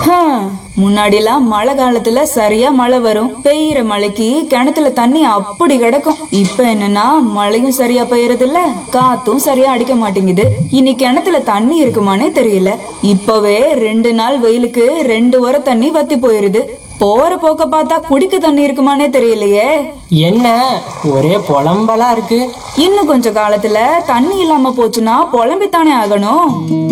ஹம், முன்னாடிலாம் மழை காலத்துல சரியா மழை வரும் பெய்யுற மழைக்கு கிணத்துல தண்ணி அப்படி கிடக்கும் இப்ப என்னன்னா மழையும் சரியா பெய்யறது இல்ல காத்தும் சரியா அடிக்க மாட்டேங்குது இனி கிணத்துல தண்ணி இருக்குமானே தெரியல இப்பவே ரெண்டு நாள் வெயிலுக்கு ரெண்டு வாரம் தண்ணி வத்தி போயிருது போற போக்க பார்த்தா குடிக்க தண்ணி இருக்குமானே தெரியலையே என்ன ஒரே புலம்பலா இருக்கு இன்னும் கொஞ்ச காலத்துல தண்ணி இல்லாம போச்சுன்னா புலம்பித்தானே ஆகணும்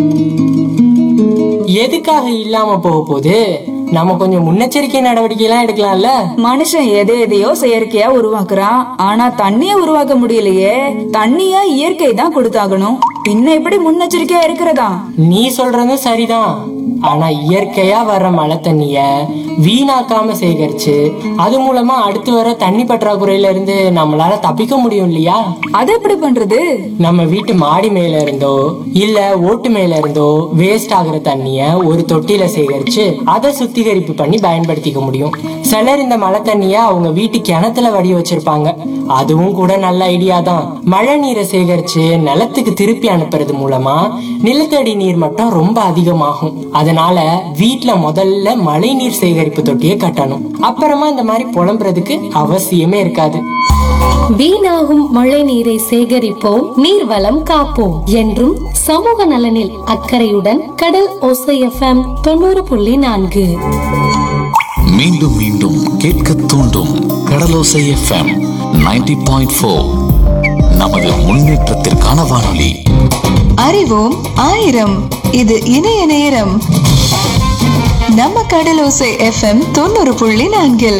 எதுக்காக இல்லாம போக போகுது நம்ம கொஞ்சம் முன்னெச்சரிக்கை நடவடிக்கை எல்லாம் எடுக்கலாம்ல மனுஷன் எதை எதையோ செயற்கையா உருவாக்குறான் ஆனா தண்ணிய உருவாக்க முடியலையே தண்ணிய இயற்கை தான் கொடுத்தாகணும் பின்ன எப்படி முன்னெச்சரிக்கையா இருக்கிறதா நீ சொல்றதும் சரிதான் ஆனா இயற்கையா வர்ற மழை தண்ணிய வீணாக்காம சேகரிச்சு அது மூலமா அடுத்து வர தண்ணி பற்றாக்குறையில இருந்து நம்மளால தப்பிக்க முடியும் இல்லையா அது எப்படி பண்றது நம்ம வீட்டு மாடி மேல இருந்தோ இல்ல ஓட்டு மேல இருந்தோ வேஸ்ட் ஆகுற தண்ணிய ஒரு தொட்டியில சேகரிச்சு அதை சுத்திகரிப்பு பண்ணி பயன்படுத்திக்க முடியும் சிலர் இந்த மழை தண்ணிய அவங்க வீட்டு கிணத்துல வடி வச்சிருப்பாங்க அதுவும் கூட நல்ல ஐடியா தான் மழை நீரை சேகரிச்சு நிலத்துக்கு திருப்பி அனுப்புறது மூலமா நிலத்தடி நீர் மட்டம் ரொம்ப அதிகமாகும் அதனால வீட்ல முதல்ல மழை நீர் சேகரிப்பு தொட்டியை கட்டணும் அப்புறமா இந்த மாதிரி புலம்புறதுக்கு அவசியமே இருக்காது வீணாகும் மழை நீரை சேகரிப்போம் நீர்வளம் காப்போம் என்றும் சமூக நலனில் அக்கறையுடன் கடல் ஓசை எஃப்எம் தொண்ணூறு புள்ளி நான்கு மீண்டும் மீண்டும் கேட்க தூண்டும் கடலோசை எஃப்எம் 90.4 பாயிண்ட் ஃபோர் நமது முன்னேற்றத்திற்கான வானொலி அறிவோம் ஆயிரம் இது இணைய நேரம் நம்ம கடலோசை எஃப்எம் தொண்ணூறு புள்ளி நான்கில்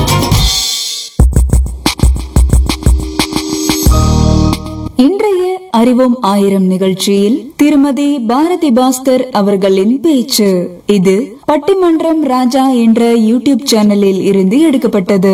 இன்றைய அறிவோம் ஆயிரம் நிகழ்ச்சியில் திருமதி பாரதி பாஸ்கர் அவர்களின் பேச்சு இது பட்டிமன்றம் ராஜா என்ற யூடியூப் சேனலில் இருந்து எடுக்கப்பட்டது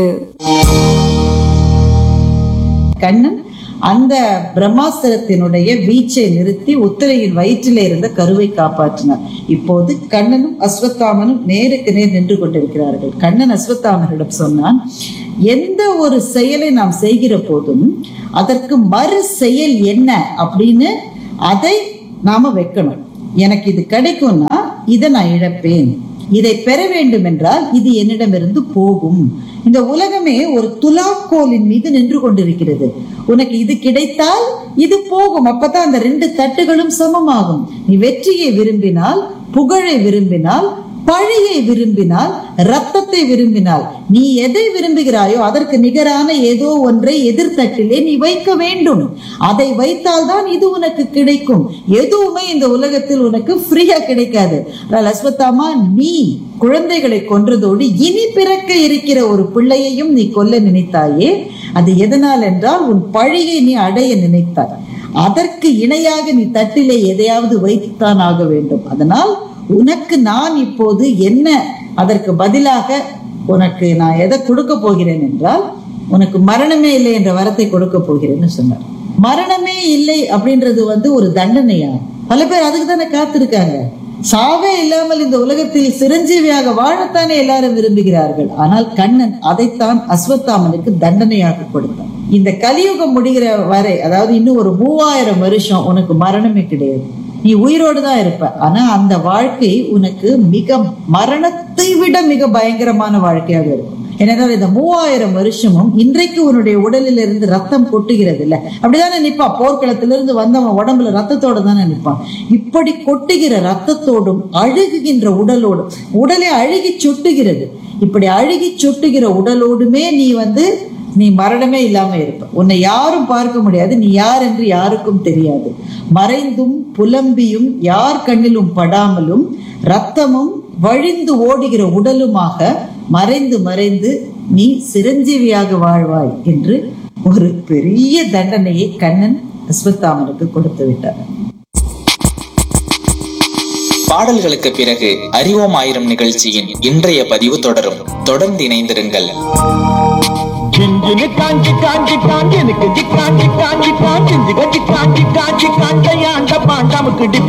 கண்ணன் அந்த பிரம்மாஸ்திரத்தினுடைய வீச்சை நிறுத்தி உத்தரையின் வயிற்றிலே இருந்த கருவை காப்பாற்றினார் இப்போது கண்ணனும் அஸ்வத்தாமனும் நேருக்கு நேர் நின்று கொண்டிருக்கிறார்கள் கண்ணன் அஸ்வத்தாமனிடம் சொன்னான் எந்த ஒரு செயலை நாம் செய்கிற போதும் அதற்கு மறு செயல் என்ன அப்படின்னு அதை நாம வைக்கணும் எனக்கு இது கிடைக்கும்னா இதை நான் இழப்பேன் இதை பெற வேண்டும் என்றால் இது என்னிடமிருந்து போகும் இந்த உலகமே ஒரு துலாக்கோலின் மீது நின்று கொண்டிருக்கிறது உனக்கு இது கிடைத்தால் இது போகும் அப்பதான் அந்த ரெண்டு தட்டுகளும் சமமாகும் நீ வெற்றியை விரும்பினால் புகழை விரும்பினால் பழியை விரும்பினால் ரத்தத்தை விரும்பினால் நீ எதை விரும்புகிறாயோ அதற்கு நிகரான ஏதோ ஒன்றை எதிர்த்தட்டிலே நீ வைக்க வேண்டும் அதை வைத்தால்தான் இது உனக்கு கிடைக்கும் எதுவுமே இந்த உலகத்தில் உனக்கு ஃப்ரீயா கிடைக்காது ஆனால் அஸ்வத்தாமா நீ குழந்தைகளை கொன்றதோடு இனி பிறக்க இருக்கிற ஒரு பிள்ளையையும் நீ கொல்ல நினைத்தாயே அது எதனால் என்றால் உன் பழியை நீ அடைய நினைத்தாய் அதற்கு இணையாக நீ தட்டிலே எதையாவது வைத்துத்தான் ஆக வேண்டும் அதனால் உனக்கு நான் இப்போது என்ன அதற்கு பதிலாக உனக்கு நான் எதை கொடுக்க போகிறேன் என்றால் உனக்கு மரணமே இல்லை என்ற வரத்தை கொடுக்க போகிறேன்னு சொன்னார் மரணமே இல்லை அப்படின்றது வந்து ஒரு தண்டனையா பல பேர் அதுக்கு தானே காத்திருக்காங்க சாவே இல்லாமல் இந்த உலகத்தில் சிரஞ்சீவியாக வாழத்தானே எல்லாரும் விரும்புகிறார்கள் ஆனால் கண்ணன் அதைத்தான் அஸ்வத்தாமனுக்கு தண்டனையாக கொடுத்தான் இந்த கலியுகம் முடிகிற வரை அதாவது இன்னும் ஒரு மூவாயிரம் வருஷம் உனக்கு மரணமே கிடையாது நீ உயிரோடு தான் இருப்ப ஆனா அந்த வாழ்க்கை உனக்கு மிக மரணத்தை விட மிக பயங்கரமான வாழ்க்கையாக இருக்கும் ஏனென்றால் இந்த மூவாயிரம் வருஷமும் இன்றைக்கு உன்னுடைய உடலில் இருந்து ரத்தம் கொட்டுகிறது இல்ல அப்படிதானே நிப்பான் போர்க்களத்திலிருந்து வந்தவன் உடம்புல ரத்தத்தோட தானே நிற்பான் இப்படி கொட்டுகிற ரத்தத்தோடும் அழுகுகின்ற உடலோடும் உடலே அழுகி சொட்டுகிறது இப்படி அழுகி சொட்டுகிற உடலோடுமே நீ வந்து நீ மரணமே இல்லாம இருப்ப உன்னை யாரும் பார்க்க முடியாது நீ யார் என்று யாருக்கும் தெரியாது மறைந்தும் புலம்பியும் யார் கண்ணிலும் படாமலும் ரத்தமும் வழிந்து ஓடுகிற உடலுமாக மறைந்து மறைந்து நீ சிரஞ்சீவியாக வாழ்வாய் என்று ஒரு பெரிய தண்டனையை கண்ணன் அஸ்வத்தாமனுக்கு கொடுத்து விட்டார் பாடல்களுக்கு பிறகு அறிவோம் ஆயிரம் நிகழ்ச்சியின் இன்றைய பதிவு தொடரும் தொடர்ந்து இணைந்திருங்கள் சிஞ்சினு காஞ்சி காஞ்சி காஞ்சி எனக்கு காஞ்சி காஞ்சி காஞ்சி காஞ்சி காஞ்சி காஞ்சி காஞ்சி காஞ்சி பாண்டாமுக்கு